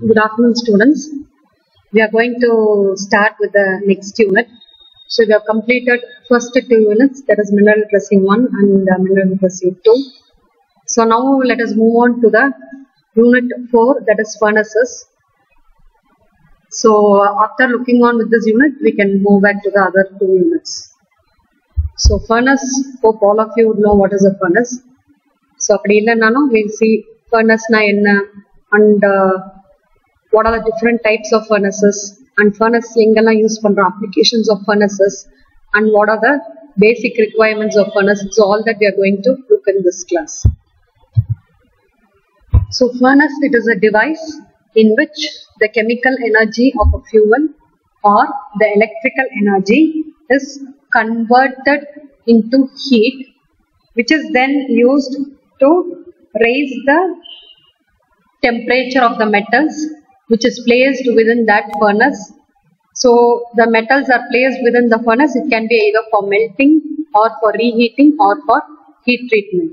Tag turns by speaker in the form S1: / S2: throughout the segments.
S1: Good afternoon, students. We are going to start with the next unit. So we have completed first two units, that is mineral literacy 1 and uh, mineral literacy 2. So now let us move on to the unit 4, that is furnaces. So uh, after looking on with this unit, we can move back to the other two units. So furnace, hope all of you would know what is a furnace. So அப்படி இல்லைனாலும் will see ஃபர்னஸ்னா என்ன and what are the different types of furnaces and furnace எங்கெல்லாம் use பண்ணுறோம் applications of furnaces and what are the basic requirements of furnace it's all that we are going to look in this class So furnace it is a device in which the chemical energy of a fuel or the electrical energy is converted into heat which is then used to raise the temperature of the metals which is placed within that furnace. So the metals are placed within the furnace. It can be either for melting or for reheating or for heat treatment.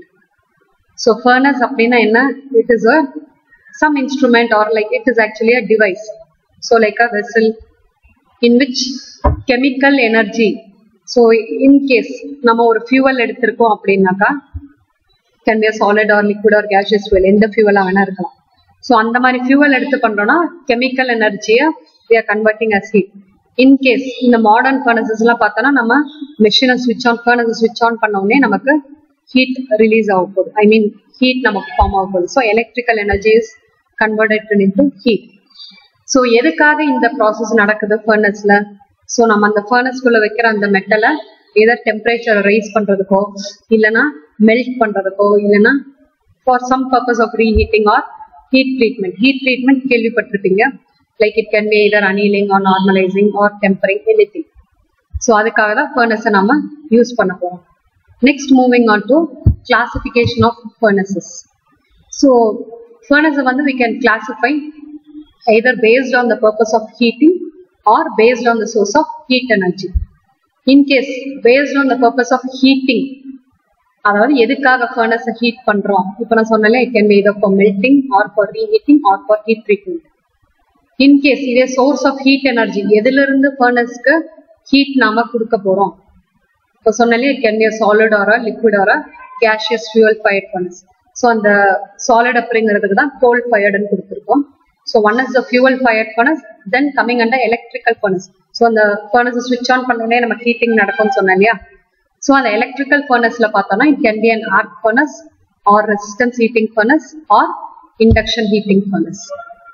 S1: So furnace அப்படின்னா என்ன it is a some instrument or like it is actually a device. So like a vessel in which chemical energy so in case நம்ம ஒரு fuel எடுத்திருக்கோம் அப்படின்னாக்கா can be solid or liquid or gaseous fuel எந்த ஃபியூவலாக வேணா இருக்கலாம் so அந்த மாதிரி ஃபியூவல் எடுத்து பண்றோம்னா கெமிக்கல் எனர்ஜியை we are converting as heat in case இந்த மாடர்ன் ஃபர்னசஸ் எல்லாம் பார்த்தோம்னா நம்ம மெஷினை ஸ்விட்ச் ஆன் ஃபர்னஸ் ஸ்விட்ச் ஆன் பண்ண உடனே நமக்கு ஹீட் ரிலீஸ் ஆக போகுது ஐ மீன் ஹீட் நமக்கு ஃபார்ம் ஆக போகுது so electrical energy is converted into heat so எதுக்காக இந்த ப்ராசஸ் நடக்குது ஃபர்னஸ்ல ஸோ நம்ம அந்த ஃபர்னஸ்குள்ள வைக்கிற அந்த மெட்டலை எதர் டெம்பரேச்சர் ரைஸ் பண்றதுக்கோ இல்லைன்னா மெல்ட் பண்றதுக்கோ இல்லைன்னா for some purpose of reheating or heat treatment heat treatment கேள்விப்பட்டிருப்பீங்க like it can be either annealing or normalizing or tempering anything so அதுக்காக தான் ஃபர்னஸை நம்ம யூஸ் பண்ண போறோம் next moving on to classification of furnaces so ஃபர்னஸை வந்து we can classify either based on the purpose of heating or based on the source of heat energy. In case based on the purpose of heating, அதாவது எதுக்காக furnace heat பண்றோம் இப்போ நான் சொன்னல it can be either for melting or for reheating or for heat treatment in case இதே source of heat energy எதுல இருந்து ஃபர்னஸ்க்கு ஹீட் நாம கொடுக்க போறோம் இப்போ சொன்னாலே it can be solid or liquid or gaseous fuel fired furnace so அந்த சாலிட் அப்படிங்கிறதுக்கு தான் கோல் ஃபயர்டுன்னு கொடுத்துருக்கோம் so one is the fuel fired furnace then coming under electrical furnace so அந்த ஃபர்னஸ் ஸ்விட்ச் ஆன் பண்ணோடனே நம்ம ஹீட்டிங் நடக்கும்னு சொன்னேன் இல்லையா ஸோ அந்த எலக்ட்ரிக்கல் ஃபர்னஸ்ல பார்த்தோம்னா it can be an arc furnace or resistance heating furnace or induction heating furnace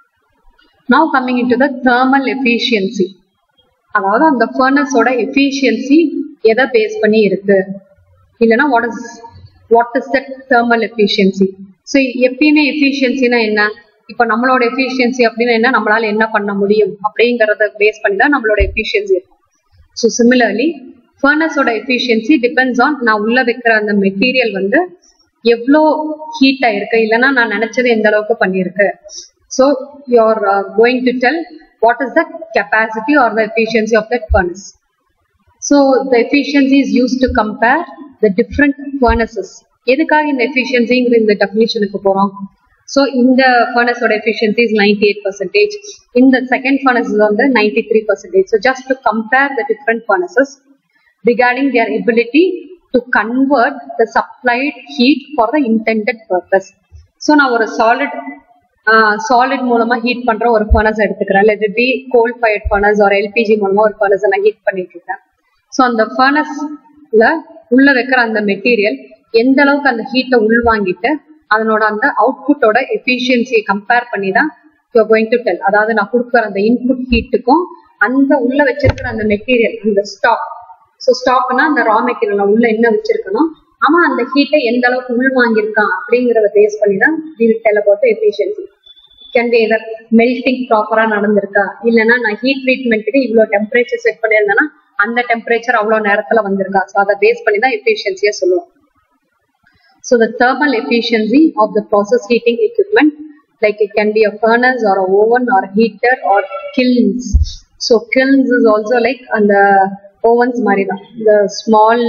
S1: now coming into the thermal efficiency அதாவது அந்த ஃபர்னஸோட எஃபிஷியன்சி எதை பேஸ் பண்ணி இருக்கு இல்லைன்னா what is what is that thermal efficiency so எப்பயுமே எஃபிஷியன்சினா என்ன இப்போ நம்மளோட எஃபிஷியன்சி அப்படின்னு என்ன நம்மளால என்ன பண்ண முடியும் அப்படிங்கறத பேஸ் பண்ணி தான் நம்மளோட எஃபிஷியன்சி இருக்கும் ஸோ சிமிலர்லி ஃபர்னஸோட எஃபிஷியன்சி டிபெண்ட்ஸ் ஆன் நான் உள்ள வைக்கிற அந்த மெட்டீரியல் வந்து எவ்வளோ ஹீட் ஆயிருக்கு இல்லைன்னா நான் நினைச்சது எந்த அளவுக்கு பண்ணியிருக்கு so you're going to tell what is the capacity or the efficiency of that furnace so the efficiency is use to compare the different furnaces எதுக்காக இந்த எஃபிஷியன்சிங்கிற இந்த டெஃபினிஷனுக்கு போறோம் ஸோ இந்த ஃபர்னஸோட efficiency is ninety eight percentage இந்த second furnace வந்து ninety three percentage so just to compare the different furnaces regarding their ability to convert the supplied heat for the intended purpose so நான் ஒரு solid solid மூலமா heat பண்ற ஒரு furnace எடுத்துக்கிறேன் இல்லை be coal fired furnace ஒரு LPG மூலமா ஒரு ஃபர்னஸ் நான் ஹீட் பண்ணிட்டு இருக்கேன் ஸோ அந்த ஃபர்னஸ்ல உள்ள வைக்கிற அந்த மெட்டீரியல் எந்த அளவுக்கு அந்த ஹீட்டை உள்வாங்கிட்டு அதனோட அந்த அவுட்புட்டோட எஃபிஷியன்சியை கம்பேர் பண்ணி தான் யூ கோயிங் டு டெல் அதாவது நான் கொடுக்குற அந்த இன்புட் ஹீட்டுக்கும் அந்த உள்ள வச்சிருக்கிற அந்த மெட்டீரியல் அந்த ஸ்டாக் ஸோ ஸ்டாக்னா அந்த ரா மெட்டீரியல் உள்ள என்ன வச்சிருக்கணும் ஆமா அந்த ஹீட்டை எந்த அளவுக்கு உள் வாங்கியிருக்கான் அப்படிங்கறத பேஸ் பண்ணி தான் tell about efficiency can be either melting ப்ராப்பரா நடந்திருக்கா இல்லைன்னா நான் ஹீட் ட்ரீட்மெண்ட்டுக்கு இவ்வளவு டெம்பரேச்சர் செட் பண்ணியிருந்தேன்னா அந்த டெம்பரேச்சர் அவ்வளவு நேரத்துல வந்திருக்கா ஸோ அதை பேஸ் பண்ணி தான் எஃபிஷியன்சியா சொல்லுவோம் So the thermal efficiency of the process heating equipment, like it can be a furnace or a oven or a heater or kilns. So kilns is also like on the ovens marina, the small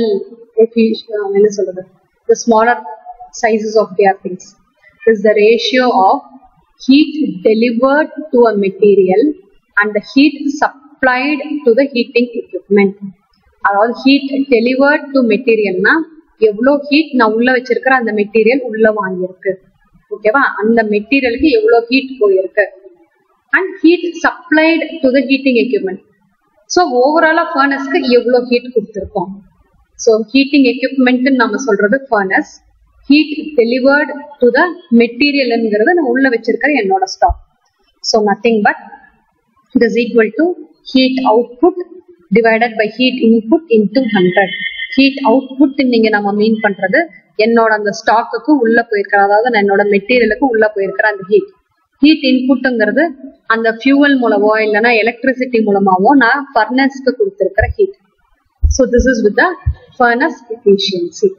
S1: efficient, the smaller sizes of their things. Is the ratio of heat delivered to a material and the heat supplied to the heating equipment அதாவது heat delivered to மெட்டீரியல்னா எவ்வளோ heat நான் உள்ள வச்சிருக்கிற அந்த material உள்ள வாங்கியிருக்கு ஓகேவா அந்த மெட்டீரியலுக்கு எவ்வளோ ஹீட் போயிருக்கு and heat supplied to the heating equipment so ஓவராலா ஃபர்னஸ்க்கு எவ்வளோ ஹீட் கொடுத்துருக்கோம் ஸோ ஹீட்டிங் எக்யூப்மெண்ட் நம்ம சொல்றது furnace heat delivered to the மெட்டீரியல்ங்கிறது நான் உள்ள வச்சிருக்கிற என்னோட stock so nothing but it is equal to heat output divided by heat input into hundred heat output நீங்க நம்ம மீன் பண்றது என்னோட அந்த ஸ்டாக்குக்கு உள்ள போயிருக்கிற அதாவது நான் என்னோட மெட்டீரியலுக்கு உள்ள போயிருக்கிற அந்த ஹீட் ஹீட் இன்புட்டுங்கிறது அந்த ஃபியூவல் மூலமோ இல்லைன்னா எலக்ட்ரிசிட்டி மூலமாவோ நான் ஃபர்னஸ்க்கு கொடுத்துருக்கிற heat so this is with the furnace efficiency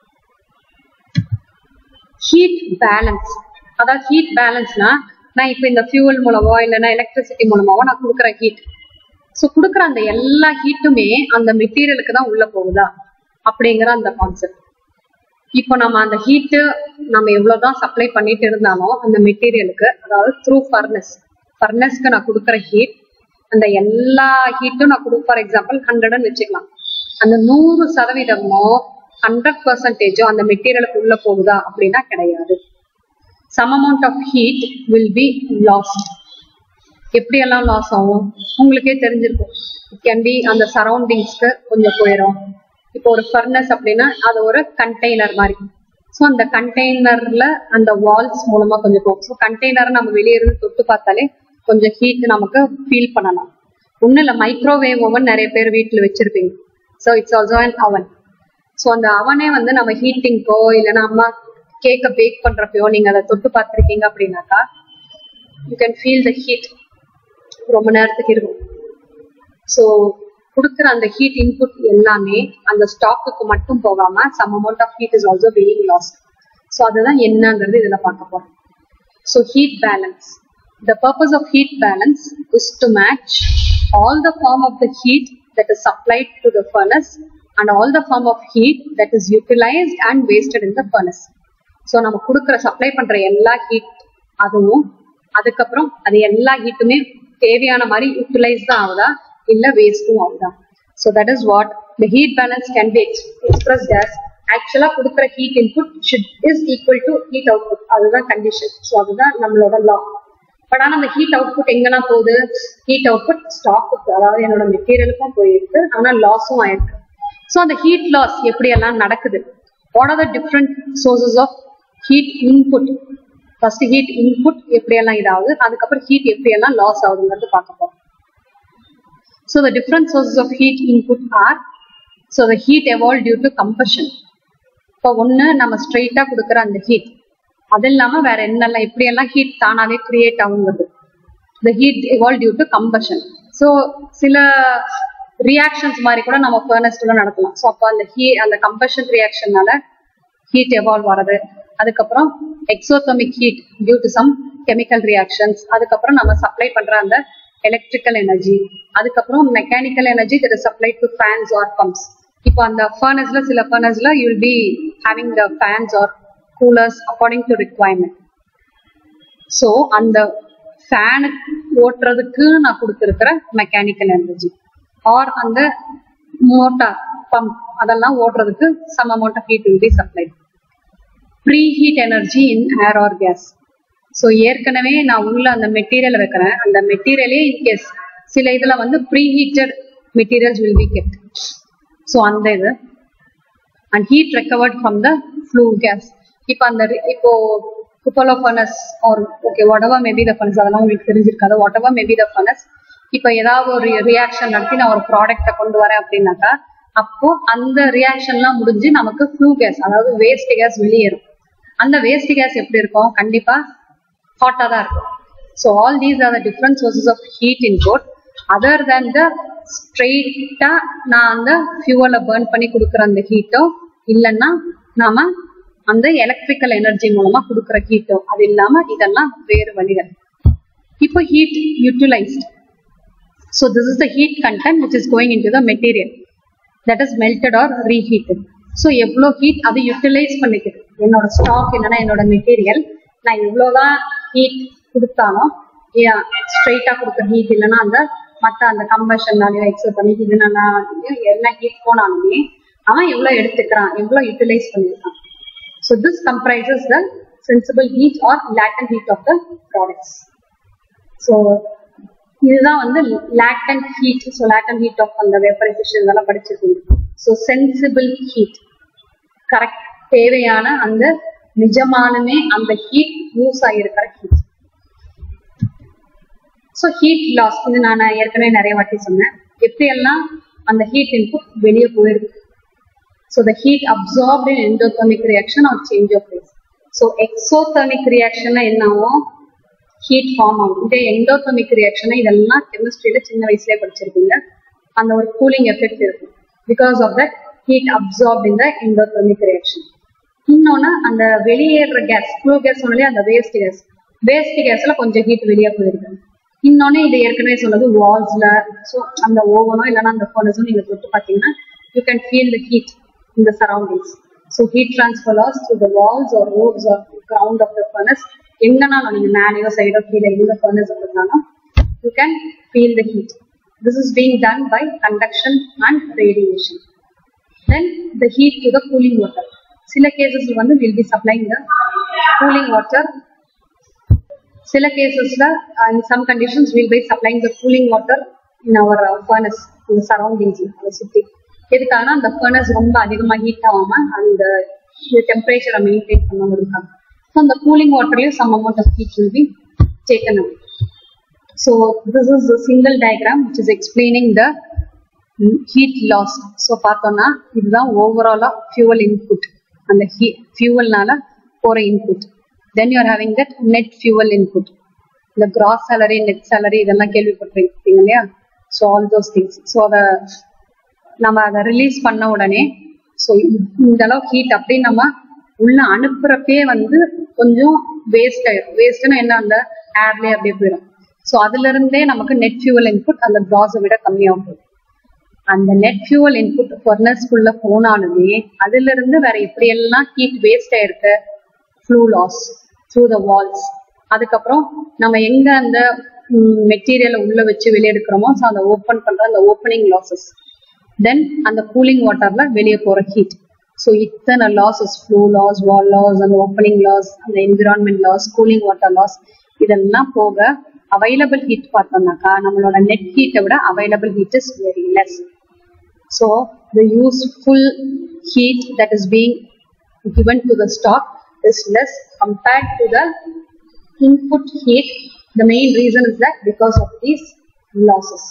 S1: heat balance அதாவது ஹீட் பேலன்ஸ்னா நான் இப்போ இந்த ஃபியூவல் மூலமோ இல்லைன்னா எலக்ட்ரிசிட்டி மூலமாவோ நான் கொடுக்குற ஹீட் ஸோ கொடுக்குற அந்த எல்லா ஹீட்டுமே அந்த மெட்டீரியலுக்கு தான் உள்ள போகுதா அப்படிங்கிற அந்த கான்செப்ட் இப்போ நம்ம அந்த ஹீட்டு நம்ம எவ்வளவுதான் சப்ளை பண்ணிட்டு இருந்தாலும் அந்த மெட்டீரியலுக்கு அதாவது த்ரூ ஃபர்னஸ் ஃபர்னஸ்க்கு நான் கொடுக்குற ஹீட் அந்த எல்லா ஹீட்டும் நான் கொடு ஃபார் எக்ஸாம்பிள் ஹண்ட்ரட்னு வச்சுக்கலாம் அந்த நூறு சதவீதமோ ஹண்ட்ரட் பர்சன்டேஜோ அந்த மெட்டீரியலுக்கு உள்ள போகுதா அப்படின்னா கிடையாது some amount of heat will be lost எப்படியெல்லாம் லாஸ் ஆகும் உங்களுக்கே தெரிஞ்சிருக்கும் இட் கேன் பி அந்த சரௌண்டிங்ஸ்க்கு கொஞ்சம் போயிடும் இப்போ ஒரு ஃபர்னஸ் அப்படின்னா அது ஒரு கண்டெய்னர் மாதிரி ஸோ அந்த கண்டெய்னர்ல அந்த வால்ஸ் மூலமா கொஞ்சம் போகும் ஸோ கண்டெய்னரை நம்ம வெளியே இருந்து தொட்டு பார்த்தாலே கொஞ்சம் ஹீட் நமக்கு ஃபீல் பண்ணலாம் ஒன்றும் இல்லை மைக்ரோவேவ் ஓவன் நிறைய பேர் வீட்டில் வச்சிருப்பீங்க so it's also an oven so அந்த அவனே வந்து நம்ம ஹீட்டிங்க்கோ இல்லைன்னா அம்மா கேக்கை பேக் பண்றப்பயோ நீங்க அதை தொட்டு பார்த்துருக்கீங்க அப்படின்னாக்கா you can feel the heat ரொம்ப நேரத்துக்கு இருக்கும் ஸோ கொடுக்குற அந்த ஹீட் இன்புட் எல்லாமே அந்த ஸ்டாக்குக்கு மட்டும் போகாம some amount of heat is also being lost so அதுதான் என்னங்கிறது இதுல பார்க்க போறோம் so heat balance the purpose of heat balance is to match all the form of the heat that is supplied to the furnace and all the form of heat that is utilized and wasted in the furnace so நம்ம கொடுக்குற supply பண்ற எல்லா heat அதுவும் அதுக்கப்புறம் அது எல்லா ஹீட்டுமே தேவையான மாதிரி யூட்டிலைஸ் தான் ஆகுதா இல்ல வேஸ்டும் ஆகுதா so that is what the heat balance can be express case ஆக்சுவலா கொடுக்குற heat input should is equal to heat output அதுதான் கண்டிஷன் ஸோ அதுதான் நம்மளோட லா பட் ஆனா அந்த ஹீட் அவுட்புட் எங்கன்னா போகுது ஹீட் அவுட்புட் ஸ்டாக்குக்கு அதாவது என்னோட மெட்டீரியலுக்கும் போயிருக்கு ஆனா லாஸும் ஆயிருக்கு ஸோ அந்த ஹீட் லாஸ் எப்படியெல்லாம் நடக்குது what are the different sources of heat input first heat input எப்படியெல்லாம் இதாகுது அதுக்கப்புறம் ஹீட் எப்படியெல்லாம் லாஸ் ஆகுதுங்கிறது பார்க்க போறோம் so the different sources of heat input are so the heat evolve due to combustion இப்போ ஒன்று நம்ம ஸ்ட்ரெயிட்டாக கொடுக்குற அந்த ஹீட் அது இல்லாமல் வேற என்னெல்லாம் எப்படியெல்லாம் ஹீட் தானாகவே கிரியேட் ஆகுங்கிறது the heat evolve due to combustion so சில ரியாக்ஷன்ஸ் மாதிரி கூட நம்ம ஃபர்னஸ்ல நடத்தலாம் ஸோ அப்போ அந்த ஹீ அந்த கம்பஷன் ரியாக்ஷனால ஹீட் எவால்வ் ஆறது அதுக்கப்புறம் exothermic heat due to some chemical reactions அதுக்கப்புறம் நம்ம சப்ளை பண்ற அந்த எலக்ட்ரிக்கல் எனர்ஜி அதுக்கப்புறம் mechanical energy that is supply to fans or pumps இப்போ அந்த ஃபர்னஸ்ல சில ஃபர்னஸ்ல you will be having the fans or coolers according to requirement so அந்த ஃபேனு ஓட்டுறதுக்கு நான் கொடுத்துருக்கிற மெக்கானிக்கல் எனர்ஜி ஆர் அந்த மோட்டார் பம்ப் அதெல்லாம் ஓட்டுறதுக்கு some amount of heat will B supply preheat energy in air or gas so ஏற்கனவே நான் உள்ள அந்த மெட்டீரியல் வைக்கிறேன் அந்த மெட்டீரியலே இன்கேஸ் சில இதுல வந்து preheated materials will be kept so அந்த இது and heat recovered from the flue gas இப்போ அந்த இப்போ cupola furnace or okay whatever maybe the furnace அதெல்லாம் உங்களுக்கு தெரிஞ்சிருக்காது whatever maybe the furnace இப்போ ஏதாவது ஒரு ரியாக்ஷன் நடத்தி நான் ஒரு ப்ராடக்ட்டை கொண்டு வரேன் அப்படின்னாக்கா அப்போ அந்த ரியாக்ஷன்லாம் முடிஞ்சு நமக்கு ஃப்ளூ கேஸ் அதாவது வேஸ்ட் கேஸ் வெளியேறும் அந்த வேஸ்ட் கேஸ் எப்படி இருக்கும் கண்டிப்பா ஹாட்டா தான் இருக்கும் so all these are the different sources of heat input other than the ஸ்ட்ரெயிட்டா நான் அந்த ஃபியூவலை பேர்ன் பண்ணி கொடுக்குற அந்த ஹீட்டோ இல்லைன்னா நாம அந்த எலக்ட்ரிக்கல் எனர்ஜி மூலமா கொடுக்குற ஹீட்டோ அது இல்லாம இதெல்லாம் வேறு வழிகள் இப்போ heat utilized so this is the heat content which is going into the material that is melted or reheated so எவ்வளோ ஹீட் அது யூட்டிலைஸ் பண்ணிக்குது என்னோட ஸ்டாக் என்னன்னா என்னோட மெட்டீரியல் நான் எவ்வளோதான் ஹீட் கொடுத்தாலும் ஸ்ட்ரைட்டா கொடுக்குற ஹீட் இல்லைன்னா அந்த மற்ற அந்த கம்பஷன்னாலையோ எக்ஸல் பண்ணி இல்லைன்னா என்ன ஹீட் போனாலுமே அவன் எவ்வளவு எடுத்துக்கிறான் எவ்வளவு யூட்டிலைஸ் பண்ணிருக்கான் so this comprises the sensible heat or latent heat of the products so இதுதான் வந்து latent heat so latent heat ஆஃப் அந்த வேப்பரைசேஷன் இதெல்லாம் படிச்சிருக்கீங்க ஸோ சென்சிபிள் ஹீட் கரெக்ட் தேவையான அந்த நிஜமானுமே அந்த ஹீட் யூஸ் ஆகிருக்கிற ஹீட் ஸோ ஹீட் லாஸ் இது நான் ஏற்கனவே நிறைய வாட்டி சொன்னேன் எப்படியெல்லாம் அந்த ஹீட் இன்புட் வெளியே போயிருக்கு so the heat absorbed in endothermic reaction or change of phase so exothermic ரியாக்ஷன்ல என்ன ஆகும் ஹீட் ஃபார்ம் ஆகும் இதே எண்டோதர்மிக் ரியாக்ஷன் இதெல்லாம் கெமிஸ்ட்ரியில சின்ன வயசுலயே படிச்சிருக்கீங்க அந்த ஒரு கூலிங் எஃபெக்ட் இருக்கும் because of that heat absorb in the endothermic reaction இன்னொன்னு அந்த வெளியேற கேஸ் ஃப்ளூ கேஸ் சொன்னாலே அந்த வேஸ்ட் கேஸ் வேஸ்ட் கேஸ்ல கொஞ்சம் ஹீட் வெளியே போயிருக்கு இன்னொன்னு இது ஏற்கனவே சொன்னது வால்ஸ்ல ஸோ அந்த ஓவனோ இல்லைன்னா அந்த ஃபர்னஸோ நீங்க தொட்டு பார்த்தீங்கன்னா you can feel the heat in the surroundings so heat transfer loss to the walls or roofs or ground of the furnace எங்கனாலும் நீங்க மேலேயோ சைடோ கீழே எங்க ஃபர்னஸ் இருந்தாலும் you can feel the heat this is being done by conduction and radiation then the heat to the cooling water சில கேசஸ்ல வந்து will be supplying the cooling water சில கேசஸ்ல in some conditions will by supplying the cooling water in our furnace இந்த surroundings அதை சுத்தி எதுக்காகனா அந்த ஃபர்னஸ் ரொம்ப அதிகமா ஹீட் ஆகாம அந்த டெம்பரேச்சரை மெயின்டைன் பண்ண இருக்காங்க ஸோ அந்த கூலிங் வாட்டர்லயும் some amount of heat will be taken away so this is single diagram which is explaining the heat loss so பார்த்தோம்னா இதுதான் ஓவராலா ஃபியூவல் இன்புட் அந்த ஹீ ஃபியூவல்னால போற input then you're having that net fuel input இந்த gross salary net salary இதெல்லாம் கேள்விப்பட்டிருக்கீங்க இல்லையா so all those things so அதை நம்ம அதை ரிலீஸ் பண்ண உடனே ஸோ இந்த அளவு ஹீட் அப்படி நம்ம உள்ள அனுப்புறப்பே வந்து கொஞ்சம் வேஸ்ட் ஆயிடும் வேஸ்ட்னா என்ன அந்த ஏர்லேயே அப்படியே போயிடும் ஸோ அதுல இருந்தே நமக்கு நெட் ஃபியூவல் இன்புட் அந்த கிராஸை விட கம்மியாக போகும் அந்த நெட் ஃபியூவல் இன்புட் ஃபர்னஸ்குள்ள போனாலுமே அதுல இருந்து வேற எப்படியெல்லாம் ஹீட் வேஸ்ட் ஆயிருக்கு flue loss through the walls அதுக்கப்புறம் நம்ம எங்க அந்த மெட்டீரியலை உள்ள வச்சு வெளியெடுக்கிறோமோ ஸோ அந்த ஓப்பன் பண்ற அந்த ஓப்பனிங் லாசஸ் தென் அந்த கூலிங் வாட்டர்ல வெளியே போற ஹீட் ஸோ இத்தனை losses flue loss wall loss அந்த ஓப்பனிங் லாஸ் அந்த environment loss cooling water loss இதெல்லாம் போக அவைலபிள் ஹீட் பார்த்தோம்னாக்கா நம்மளோட நெட் ஹீட்டை விட available heat is very less so the useful heat that is being given to the stock is less compared to the input heat. The main reason is that because of these losses.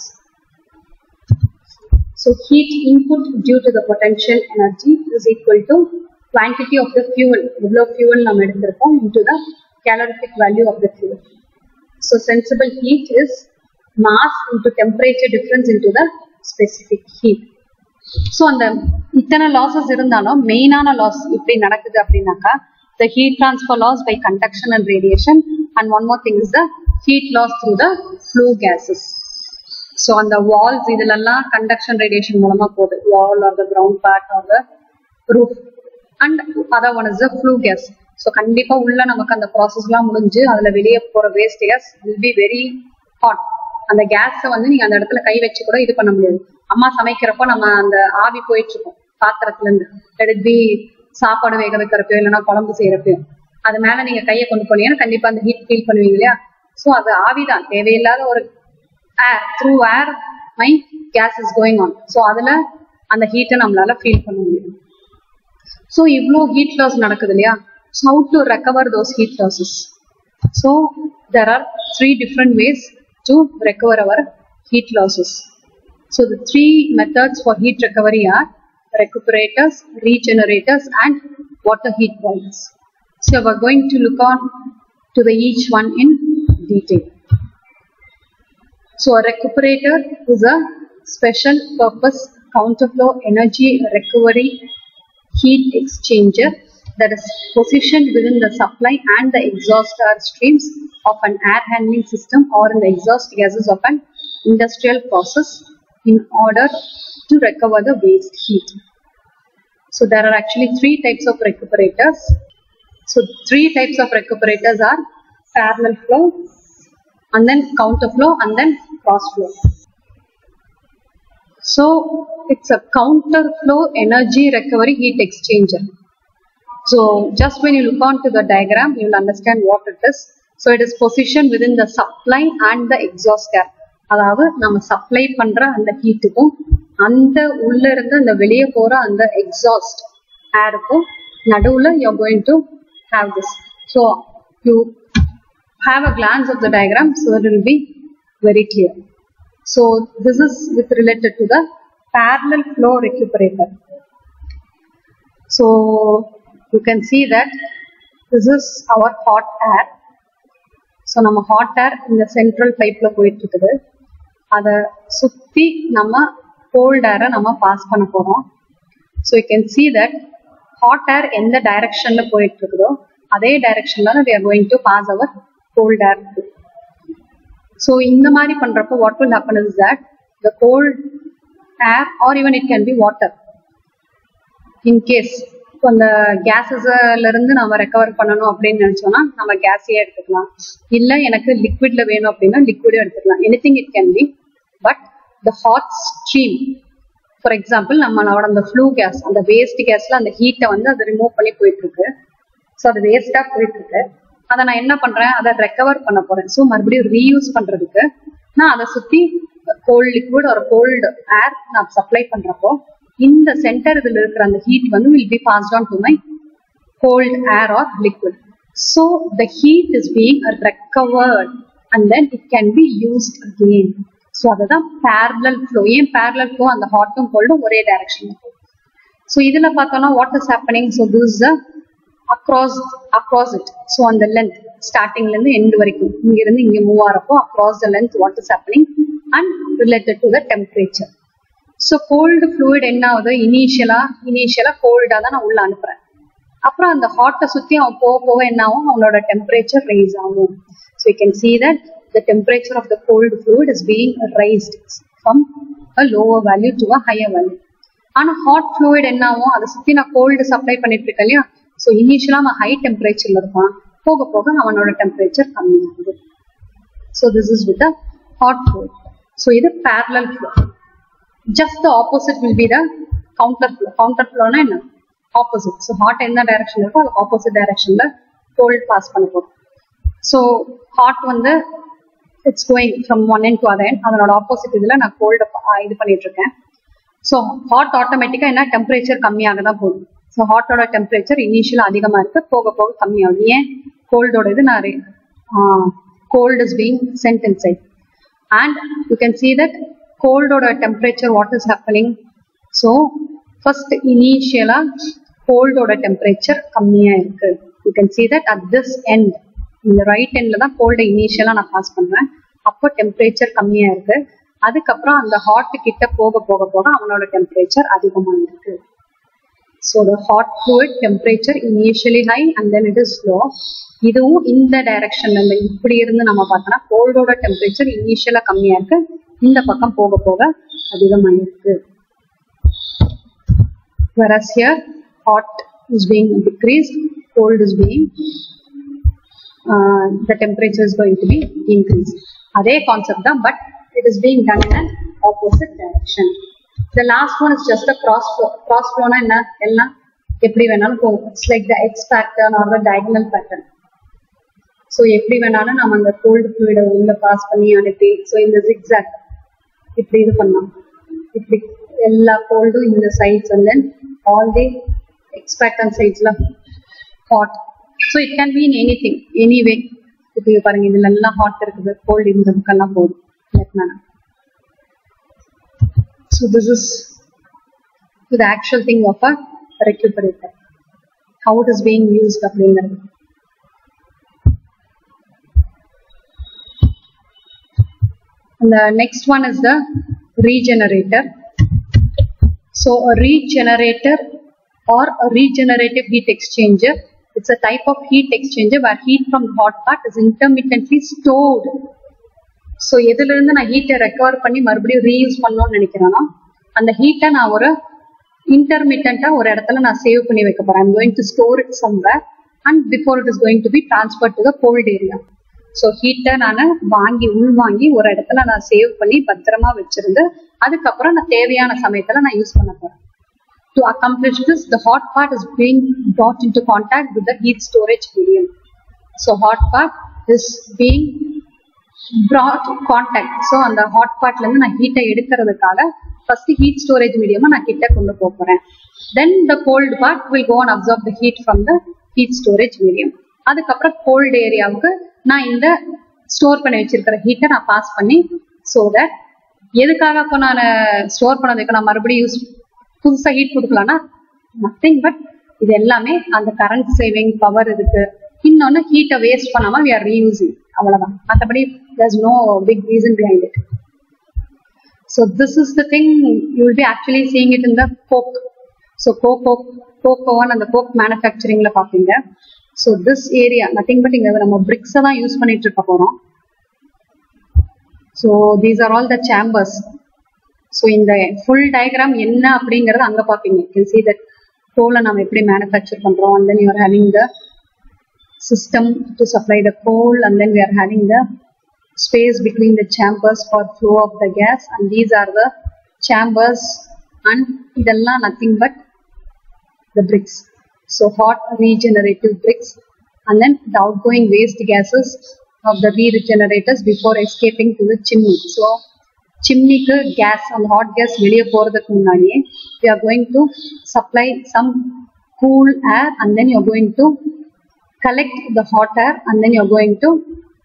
S1: So heat input due to the potential energy is equal to quantity of the fuel. எவ்வளோ fuel நம்ம எடுத்திருக்கோம் into the calorific value of the fuel. So sensible heat is mass into temperature difference into the specific heat. So அந்த இத்தனை losses இருந்தாலும் மெயினான loss இப்படி நடக்குது அப்படின்னாக்கா the heat transfer loss by conduction and radiation and one more thing is the heat loss through the flue gases so அந்த walls இதுலெல்லாம் conduction radiation மூலமா போகுது wall or the ground part or the roof and other one is the flue gas so கண்டிப்பா உள்ள நமக்கு அந்த ப்ராசஸ்லாம் முடிஞ்சு அதுல வெளியே போற waste gas will be very hot அந்த கேஸை வந்து நீங்க அந்த இடத்துல கை வச்சு கூட இது பண்ண முடியாது அம்மா சமைக்கிறப்போ நம்ம அந்த ஆவி போயிட்டு இருக்கும் பாத்திரத்துல இருந்து லெட் பி சாப்பாடு வேக வைக்கிறப்போ இல்லைன்னா குழம்பு செய்யறப்போ அது மேல நீங்க கையை கொண்டு போனீங்கன்னா கண்டிப்பா அந்த ஹீட் ஃபீல் பண்ணுவீங்க இல்லையா ஸோ அது ஆவிதான் தேவையில்லாத ஒரு air through air my gas is going on so அதுல அந்த ஹீட்டை நம்மளால ஃபீல் பண்ண முடியும் ஸோ இவ்வளோ ஹீட் லாஸ் நடக்குது இல்லையா so how to recover those heat losses so there are three different ways to recover our heat losses So the three methods for heat recovery are recuperators, regenerators and water heat boilers. So we're going to look on to the each one in detail. So a recuperator is a special purpose counterflow energy recovery heat exchanger that is positioned within the supply and the exhaust air streams of an air handling system or in the exhaust gases of an industrial process in order to recover the waste heat. So there are actually three types of recuperators. So three types of recuperators are parallel flow and then counter flow and then cross flow. So it's a counter flow energy recovery heat exchanger. So just when you look onto the diagram, you will understand what it is. So it is positioned within the supply and the exhaust air. அதாவது நம்ம supply பண்ற அந்த ஹீட்டுக்கும் அந்த உள்ள இருந்து அந்த வெளியே போற அந்த எக்ஸாஸ்ட் ஏருக்கும் நடுவுல you going to have this so you have a glance of the diagram so it will be very clear. So this is with related to the parallel flow recuperator. So you can see that this is our hot air. So நம்ம hot air இந்த central பைப்ல போயிட்டு இருக்குது அதை சுத்தி நம்ம gold ஏரை நம்ம பாஸ் பண்ண போறோம் so you can see that hot air எந்த டைரக்ஷன்ல போயிட்டு இருக்குதோ அதே டைரக்ஷன்ல we are going to pass our cold air to. So இந்த மாதிரி பண்றப்போ what will happen is that the cold air or even it can be water in case இப்போ அந்த கேஸஸ்ல இருந்து நம்ம ரெக்கவர் பண்ணணும் அப்படின்னு நினைச்சோம்னா நம்ம கேஸையே எடுத்துக்கலாம் இல்ல எனக்கு லிக்விட்ல வேணும் அப்படின்னா லிக்விடும் எடுத்துக்கலாம் any thing it can be but the hot stream for example நம்மளோட அந்த ஃப்ளூ கேஸ் அந்த வேஸ்ட் கேஸ்ல அந்த ஹீட்டை வந்து அதை ரிமூவ் பண்ணி போயிட்டு இருக்கு ஸோ அது வேஸ்டா போயிட்டு இருக்கு அதை நான் என்ன பண்றேன் அதை ரெக்கவர் பண்ண போறேன் ஸோ மறுபடியும் ரீயூஸ் பண்றதுக்கு நான் அதை சுத்தி கோல்ட் லிக்விட் ஒரு கோல்டு ஏர் நான் சப்ளை பண்றப்போ இந்த சென்டர் இதுல இருக்கிற அந்த ஹீட் வந்து will be passed on to my cold air or liquid. So the heat is being recovered and then it can be used again. So அதுதான் parallel flow ஏன் parallel flow அந்த ஹாட்டும் கோல்டும் ஒரே டைரக்ஷன் ஸோ இதுல பார்த்தோம்னா what is happening so this across across it so அந்த length ஸ்டார்டிங்ல இருந்து end வரைக்கும் இங்க இருந்து இங்க மூவ் ஆகிறப்போ across the length what is happening and related to the temperature so cold fluid என்ன ஆகுது இனிஷியலா இனிஷியலா கோல்டா தான் நான் உள்ள அனுப்புறேன் அப்புறம் அந்த ஹாட்டை சுத்தி அவன் போக போக என்ன ஆகும் அவனோட டெம்பரேச்சர் ரைஸ் ஆகும் so you can see that the temperature of the cold fluid is being raised from a lower value to a higher value ஆனா ஹாட் ஃப்ளூயிட் என்ன ஆகும் அதை சுத்தி நான் கோல்டு சப்ளை பண்ணிட்டு இருக்கேன் இல்லையா ஸோ இனிஷியலா அவன் ஹை டெம்பரேச்சர்ல இருப்பான் போக போக அவனோட டெம்பரேச்சர் கம்மியாகுது so this is with hot fluid so இது parallel flow just the opposite will be the counter flow counter flow னா என்ன opposite so hot எந்த direction இருக்கோ அது opposite directionல cold pass பண்ண போகும் so hot வந்து it's going from one end to other end அதனோட opposite இதுல நான் cold இது பண்ணிட்டு இருக்கேன் ஸோ ஹாட் ஆட்டோமேட்டிக்கா என்ன டெம்பரேச்சர் கம்மியாக தான் போகுது ஸோ ஹாட்டோட டெம்பரேச்சர் இனிஷியலா அதிகமா இருக்கு போக போக கம்மியாகுது ஏன் கோல்டோட இது நான் cold is being sent inside and you can see that கோல்டோட temperature what is happening so first இனிஷியலா கோல்டோட டெம்பரேச்சர் கம்மியா இருக்கு you can see that at this end இந்த ரைட் எண்ட்ல தான் கோல்டை இனிஷியலா நான் பாஸ் பண்றேன் அப்போ டெம்பரேச்சர் கம்மியா இருக்கு அதுக்கப்புறம் அந்த ஹாட் கிட்ட போக போக போக அவனோட டெம்பரேச்சர் அதிகமா இருக்கு so the hot fluid temperature initially high and then it is low இதுவும் இந்த டைரக்ஷன்ல இந்த இப்படி இருந்து நம்ம பார்த்தோம்னா கோல்டோட டெம்பரேச்சர் இனிஷியலா கம்மியா இருக்கு இந்த பக்கம் போக போக அதிகமா இருக்கு whereas here hot is being decreased cold is being uh, the temperature is going to be increased அதே கான்செப்ட் தான் பட் it is being done in an opposite direction. The last one is just a cross flow. Cross flow னா என்ன எல்லாம் எப்படி வேணாலும் போகும் it's like the X pattern or the diagonal pattern so எப்படி வேணாலும் நம்ம அந்த கோல்டு ஃப்ளூயிட உள்ள பாஸ் பண்ணி அனுப்பி ஸோ இந்த ஜிக்ஸாக் இப்படி இது பண்ணலாம் இப்படி எல்லா கோல்டும் இந்த sides and then all the X pattern சைட்ஸ்ல hot so it can be in any thing any way இப்போ பாருங்க இதுல எல்லாம் ஹாட் இருக்குது கோல்டு இந்த புக்கெல்லாம் போகுது that manner. So this is the actual thing of a recuperator. How it is being used அப்படிங்கிறது And the next one is the regenerator. So a regenerator or a regenerative heat exchanger. It's a type of heat exchanger where heat from the hot part is intermittently stored so எதுல இருந்து நான் ஹீட்டை recover பண்ணி மறுபடியும் reuse பண்ணணும்னு நினைக்கிறேன்னா அந்த ஹீட்டை நான் ஒரு இன்டர்மீடியண்டா ஒரு இடத்துல நான் சேவ் பண்ணி வைக்க போறேன் I'm going to store it somewhere and before it is going to be transfer to the cold area so ஹீட்டை நான் வாங்கி உள்வாங்கி ஒரு இடத்துல நான் சேவ் பண்ணி பத்திரமா வச்சிருந்து அதுக்கப்புறம் நான் தேவையான சமயத்துல நான் யூஸ் பண்ண போறேன் To accomplish this, the hot part is being brought into contact with the heat storage medium. So hot part is being brought contact. So அந்த hot partல இருந்து நான் ஹீட்டை எடுக்கிறதுக்காக ஃபர்ஸ்ட் ஹீட் ஸ்டோரேஜ் மீடியமா நான் கிட்ட கொண்டு போக போறேன் then the cold part will go and observe the heat from the heat storage medium அதுக்கப்புறம் கோல்டு ஏரியாவுக்கு நான் இந்த ஸ்டோர் பண்ணி வச்சிருக்கிற ஹீட்டை நான் பாஸ் பண்ணி ஸோ தட் எதுக்காக அப்போ நான் ஸ்டோர் பண்ணதுக்கு நான் மறுபடியும் யூஸ் புதுசா ஹீட் கொடுக்கலாம்னா நத்திங் பட் இது எல்லாமே அந்த கரண்ட் சேவிங் பவர் இருக்கு இன்னொன்னு ஹீட்டை வேஸ்ட் பண்ணாம வி ஆர் ரீயூசிங் அவ்வளவுதான் மற்றபடி there's no big reason behind it so this is the thing you will be actually seeing it in the coke so coke coke coke oven அந்த coke manufacturingல பாப்பீங்க so this area nothing but இங்க நம்ம bricks தான் use பண்ணிட்டு இருக்க போறோம் so these are all the chambers so இந்த ஃபுல் டயக்ராம் என்ன அப்படிங்கறது அங்க பாப்பீங்க யூ கேன் see that கோலை நம்ம எப்படி மேனுஃபேக்சர் பண்றோம் and then you are having the system to supply the coal and then we are having the space between the chambers for flow of the gas and these are the chambers and இதெல்லாம் nothing but the bricks so hot regenerative bricks and then the outgoing waste gases of the regenerators before escaping to the chimney so சிம்னிக்கு gas அந்த hot gas வெளியே போறதுக்கு முன்னாடியே we are going to supply some cool air and then you're going to collect the hot air and then you're going to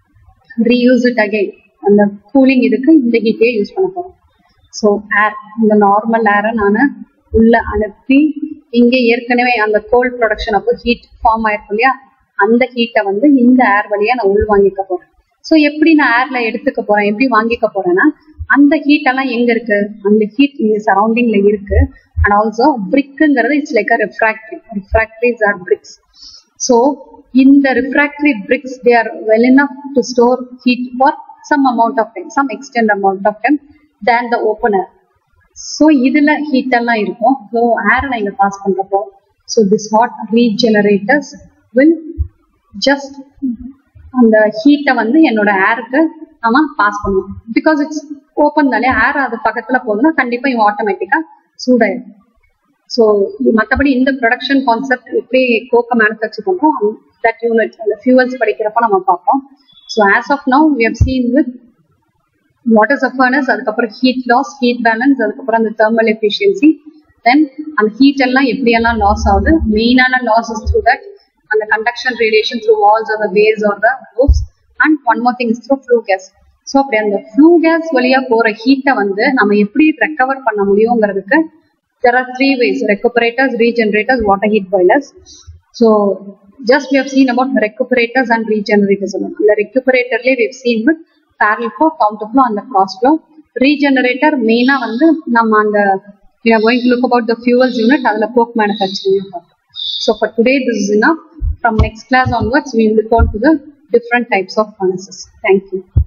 S1: reuse it again அந்த cooling இதுக்கு இந்த ஹீட்டே use பண்ண போறோம் ஸோ ஏர் இந்த normal ஏரை நான் உள்ள அனுப்பி இங்கே ஏற்கனவே அந்த கோல் ப்ரொடக்ஷன் அப்போ ஹீட் ஃபார்ம் ஆயிருக்கும் இல்லையா அந்த ஹீட்டை வந்து இந்த ஏர் வழியா நான் உள் வாங்கிக்க போறேன் ஸோ எப்படி நான் ஏர்ல எடுத்துக்க போறேன் எப்படி வாங்கிக்க போறேன்னா அந்த ஹீட் எல்லாம் எங்க இருக்கு அந்த ஹீட் இங்க சரௌண்டிங்ல இருக்கு அண்ட் ஆல்சோ பிரிக்குங்கிறது it's like a refractory refractories or bricks so இந்த refractory bricks they are well enough to store heat for some amount of time some extent amount of time then the opener so இதுல heat எல்லாம் இருக்கும் so ஏரை நான் இங்க pass பண்றப்போ so this hot regenerators will just அந்த ஹீட்டை வந்து என்னோட ஏருக்கு நாம பாஸ் பண்ணுவோம் பிகாஸ் இட்ஸ் ஓப்பன் தானே ஏர் அது பக்கத்துல போகுதுன்னா கண்டிப்பா இவன் ஆட்டோமேட்டிக்கா சூடாயிடும் ஸோ மற்றபடி இந்த ப்ரொடக்ஷன் கான்செப்ட் எப்படி கோக்கை மேனுஃபேக்சர் பண்றோம் தட் யூனிட் அந்த ஃபியூவல்ஸ் படிக்கிறப்ப நம்ம பார்ப்போம் so as of now we have seen with what is a furnace அதுக்கப்புறம் ஹீட் லாஸ் ஹீட் பேலன்ஸ் அதுக்கப்புறம் அந்த தெர்மல் எஃபிஷியன்சி தென் அந்த ஹீட் எல்லாம் எப்படியெல்லாம் லாஸ் ஆகுது மெயினான லாஸஸ் த்ரூ தட் அந்த conduction radiation through walls or the base or the roofs and one more thing is through flue gas so அப்படி அந்த ஃப்ளூ கேஸ் வழியா போற ஹீட்டை வந்து நம்ம எப்படி ரெக்கவர் பண்ண முடியுங்கிறதுக்கு there are three ways recuperators regenerators water heat boilers so just we have seen about recuperators and regenerators அந்த ரெக்குபரேட்டர்லேயே we have seen with parallel flow counter flow அந்த கிராஸ் ஃப்ளோ ரீஜெனரேட்டர் மெயினா வந்து நம்ம அந்த we are going to look about the fuels unit அதில் coke manufacturing so for today this is enough from next class onwards we will go on to the different types of furnaces thank you